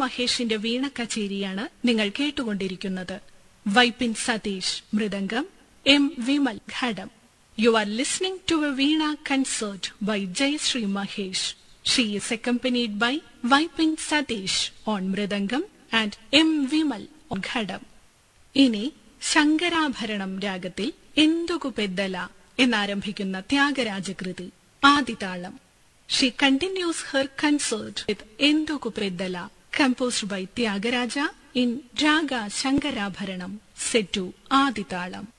മഹേഷിന്റെ വീണ കച്ചേരിയാണ് നിങ്ങൾ കേട്ടുകൊണ്ടിരിക്കുന്നത് Vypin Satheesh mridangam M Vimal ghatam you are listening to a veena concert by Jayashree Mahesh she is accompanied by Vypin Satheesh on mridangam and M Vimal on ghatam ഇനി ശങ്കരാഭരണം രാഗത്തിൽ എന്തുകു പെദ്ദല എന്നാരംഭിക്കുന്ന ത്യാഗരാജകൃതി Aditalam she continues her concert with Enduku Peddala composed by Tyagaraja in raga Shankarabharanam set ആദിതാളം